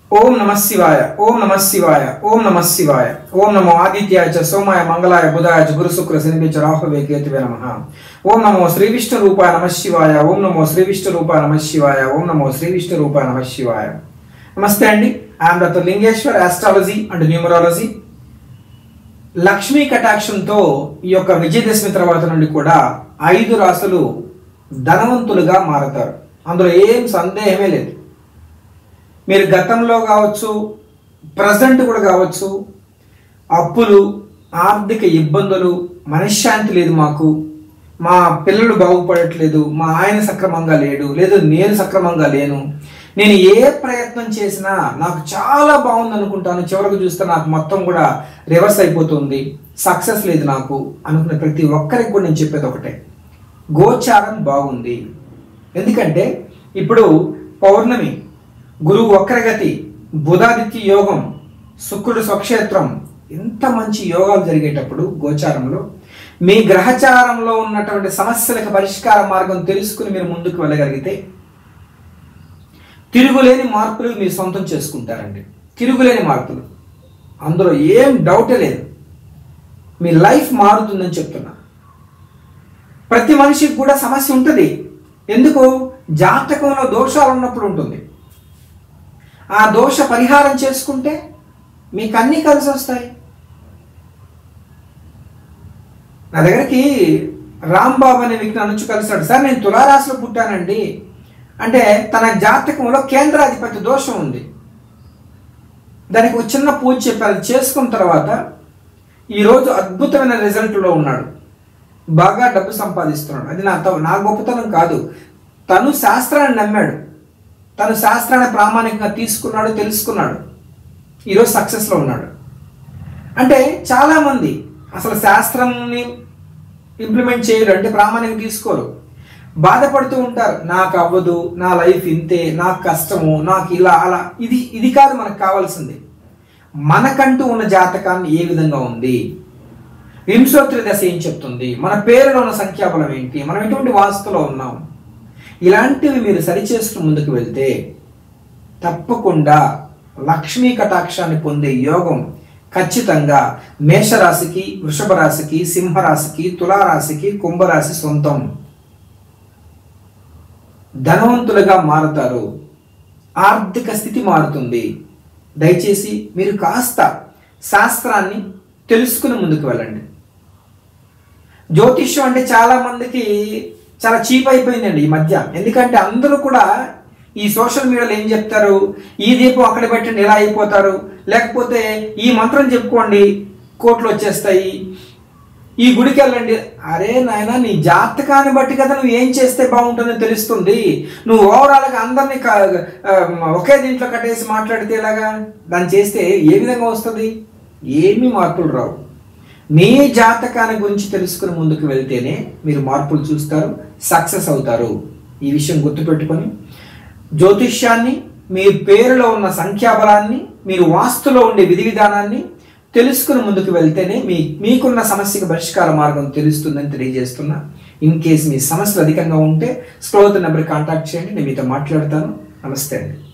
ఓం నమ శివాయ ఓం నమ శివాయ ఓం నమ శివాయ ఓం నమో ఆదిత్యాయ చ సోమాయ మంగళాయ బుధాయ చ గురు శుక్ర శనిపి చ రాహువే కేతువే నమ ఓం నమో శ్రీ విష్ణు రూపాయ నమ శివాయ ఓం నమో శ్రీ విష్ణు రూపాయ నమ శివాయ ఓం నమో శ్రీ విష్ణు రూపాయ నమ శివాయ నమస్తే అండి I'm doctor Lingeshwar astrology and numerology Lakshmi కటాక్షంతో ఈ యొక్క విజయదశమి తర్వాత నుండి కూడా ఐదు రాసులు ధనవంతులుగా మారతారు అందులో ఏం సందేహమే లేదు మీరు గతంలో కావచ్చు ప్రజెంట్ కూడా కావచ్చు అప్పులు ఆర్థిక ఇబ్బందులు మనశ్శాంతి లేదు మాకు మా పిల్లలు బాగుపడట్లేదు మా ఆయన సక్రమంగా లేడు లేదు నేను సక్రమంగా లేను నేను ఏ ప్రయత్నం చేసినా నాకు చాలా బాగుంది అనుకుంటాను చివరకు చూస్తే నాకు మొత్తం కూడా రివర్స్ అయిపోతుంది సక్సెస్ లేదు నాకు అనుకునే ప్రతి ఒక్కరికి కూడా నేను చెప్పేది ఒకటే గోచారం బాగుంది ఎందుకంటే ఇప్పుడు పౌర్ణమి గురువు వక్రగతి బుధాదిత్య యోగం శుక్రుడు స్వక్షేత్రం ఎంత మంచి యోగాలు జరిగేటప్పుడు గోచారంలో మీ గ్రహచారంలో ఉన్నటువంటి సమస్యలకు పరిష్కార మార్గం తెలుసుకుని మీరు ముందుకు వెళ్ళగలిగితే తిరుగులేని మార్పులు మీరు సొంతం చేసుకుంటారండి తిరుగులేని మార్పులు అందులో ఏం డౌటే లేదు మీ లైఫ్ మారుతుందని చెప్తున్నా ప్రతి మనిషికి కూడా సమస్య ఉంటుంది ఎందుకు జాతకంలో దోషాలు ఉన్నప్పుడు ఉంటుంది ఆ దోష పరిహారం చేసుకుంటే మీకు అన్నీ కలిసి వస్తాయి నా దగ్గరికి రాంబాబు అనే వ్యక్తి నన్ను వచ్చి కలిసాడు సార్ నేను తులారాశిలో పుట్టానండి అంటే తన జాతకంలో కేంద్రాధిపతి దోషం ఉంది దానికి ఒక చిన్న పూజ చెప్పారు అది చేసుకున్న తర్వాత ఈరోజు అద్భుతమైన రిజల్ట్లో ఉన్నాడు బాగా డబ్బు సంపాదిస్తున్నాడు అది నా నా గొప్పతనం కాదు తను శాస్త్రాన్ని నమ్మాడు తను శాస్త్రాన్ని ప్రామాణికంగా తీసుకున్నాడు తెలుసుకున్నాడు ఈరోజు సక్సెస్లో ఉన్నాడు అంటే చాలామంది అసలు శాస్త్రంని ఇంప్లిమెంట్ చేయరు అంటే ప్రామాణికంగా తీసుకోరు బాధపడుతూ ఉంటారు నాకు అవ్వదు నా లైఫ్ ఇంతే నాకు కష్టము నాకు ఇలా అలా ఇది ఇది కాదు మనకు కావాల్సింది మనకంటూ ఉన్న జాతకాన్ని ఏ విధంగా ఉంది వింశోత్తరి దశ ఏం చెప్తుంది మన పేరులో ఉన్న సంఖ్యాబలం ఏంటి మనం ఎటువంటి వాస్తులో ఉన్నాం ఇలాంటివి మీరు సరిచేసుకుని ముందుకు వెళ్తే తప్పకుండా లక్ష్మీ కటాక్షాన్ని పొందే యోగం ఖచ్చితంగా మేషరాశికి వృషభ రాశికి సింహరాశికి తులారాశికి కుంభరాశి సొంతం ధనవంతులుగా మారుతారు ఆర్థిక స్థితి మారుతుంది దయచేసి మీరు కాస్త శాస్త్రాన్ని తెలుసుకుని ముందుకు వెళ్ళండి జ్యోతిష్యం అంటే చాలా మందికి చాలా చీప్ అయిపోయిందండి ఈ మధ్య ఎందుకంటే అందరూ కూడా ఈ సోషల్ మీడియాలో ఏం చెప్తారు ఈ దీపం అక్కడ పెట్టండి ఎలా అయిపోతారు లేకపోతే ఈ మంత్రం చెప్పుకోండి కోట్లు వచ్చేస్తాయి ఈ గుడికి వెళ్ళండి అరే నాయన నీ జాతకాన్ని బట్టి కదా నువ్వు ఏం చేస్తే బాగుంటుందో తెలుస్తుంది నువ్వు ఓవరాల్గా అందరినీ క- ఆ, ఒకే దీంట్లో కట్టేసి మాట్లాడితే ఎలాగా దాన్ని చేస్తే ఏ విధంగా వస్తుంది ఏమీ మార్పులు రావు మీ జాతకాన్ని గురించి తెలుసుకుని ముందుకు వెళ్తేనే మీరు మార్పులు చూస్తారు సక్సెస్ అవుతారు ఈ విషయం గుర్తుపెట్టుకొని జ్యోతిష్యాన్ని మీ పేరులో ఉన్న సంఖ్యాబలాన్ని మీరు వాస్తులో ఉండే విధి విధానాన్ని తెలుసుకుని ముందుకు వెళ్తేనే మీ మీకున్న సమస్యకు పరిష్కార మార్గం తెలుస్తుందని తెలియజేస్తున్నా ఇన్ కేస్ మీ సమస్యలు అధికంగా ఉంటే స్క్రోత్ నెంబర్ కాంటాక్ట్ చేయండి నేను మీతో మాట్లాడతాను నమస్తే అండి